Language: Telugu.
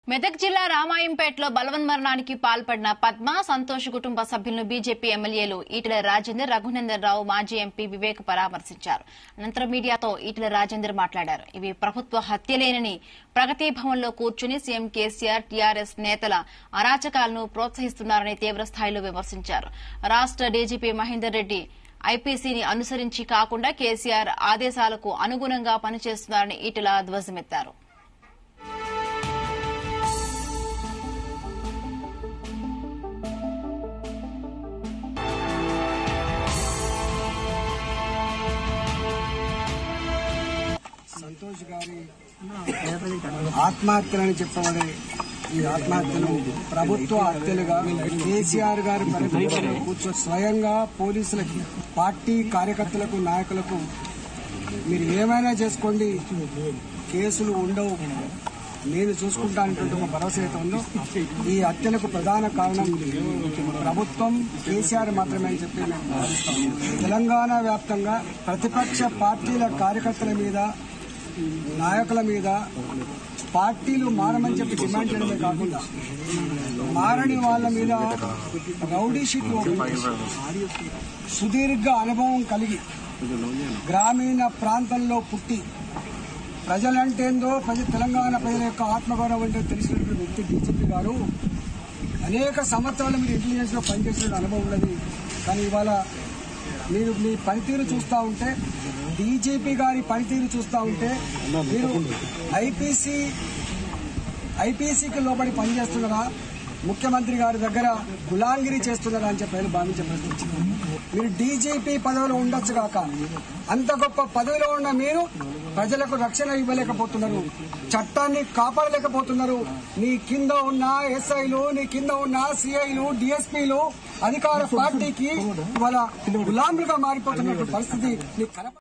మెదక్ జిల్లా రామాయంపేటలో బలవన్మరణానికి పాల్పడిన పద్మ సంతోష్ కుటుంబ సభ్యులను బీజేపీ ఎమ్మెల్యేలు ఈటెల రాజేందర్ రఘునందన్ రావు మాజీ ఎంపీ వివేక్ పరామర్శించారు అనంతరం మీడియాతో ఈటెల రాజేందర్ మాట్లాడారు ఇవి ప్రభుత్వ హత్యలేనని ప్రగతి భవన్లో కూర్చుని సీఎం కేసీఆర్ టీఆర్ఎస్ నేతల అరాచకాలను ప్రోత్సహిస్తున్నారని తీవ్రస్థాయిలో విమర్శించారు రాష్ట డీజీపీ మహేందర్ రెడ్డి ఐపీసీని అనుసరించి కాకుండా కేసీఆర్ ఆదేశాలకు అనుగుణంగా పనిచేస్తున్నారని ఈటెల ధ్వజమెత్తారు సంతోష్ గారి ఆత్మహత్యలని చెప్పబడే ఈ ఆత్మహత్యలు ప్రభుత్వ హత్యలుగా కేసీఆర్ గారి పరిపాలనలో కూర్చొని స్వయంగా పోలీసులకి పార్టీ కార్యకర్తలకు నాయకులకు మీరు ఏమైనా చేసుకోండి కేసులు ఉండవు నేను చూసుకుంటానంటే ఒక భరోసా అయితే ఉందో ఈ హత్యలకు ప్రధాన కారణం ప్రభుత్వం కేసీఆర్ మాత్రమే అని చెప్పి నేను భావిస్తాను తెలంగాణ వ్యాప్తంగా ప్రతిపక్ష పార్టీల కార్యకర్తల మీద నాయకుల మీద పార్టీలు మారమని చెప్పి డిమాండ్ చేయడమే కాకుండా మారని వాళ్ళ మీద రౌడీ షీట్లు ఓపెన్ చేసి సుదీర్ఘ అనుభవం కలిగి గ్రామీణ ప్రాంతంలో పుట్టి ప్రజలంటేందో ప్రజ తెలంగాణ ప్రజల యొక్క ఆత్మగౌరవం అంటే తెలిసినటువంటి వ్యక్తి డీజీపీ గారు అనేక సంవత్సరాలు మీరు ఇంటెలిజెన్స్ లో పనిచేసిన అనుభవం ఉన్నది కానీ ఇవాళ మీరు మీ పనితీరు చూస్తా ఉంటే డీజీపీ గారి పనితీరు చూస్తా ఉంటే మీరు ఐపీసీ ఐపీసీకి లోబడి పనిచేస్తున్నారా ముఖ్యమంత్రి గారి దగ్గర గులాంగిరి చేస్తున్నారా అని చెప్పి ప్రజలు భావించే ప్రశ్న వచ్చింది. మీరు డీజీపీ పదవిలో ఉండొచ్చు కాక అంత గొప్ప పదవిలో ఉన్న మీరు ప్రజలకు రక్షణ ఇవ్వలేకపోతున్నారు చట్టాన్ని కాపాడలేకపోతున్నారు నీ కింద ఉన్న ఎస్ఐలు నీ కింద ఉన్న సిఐలు డిఎస్పీలు అధికార పార్టీకి ఇవాళ గులాంలుగా మారిపోతున్న పరిస్థితి నీకు కనప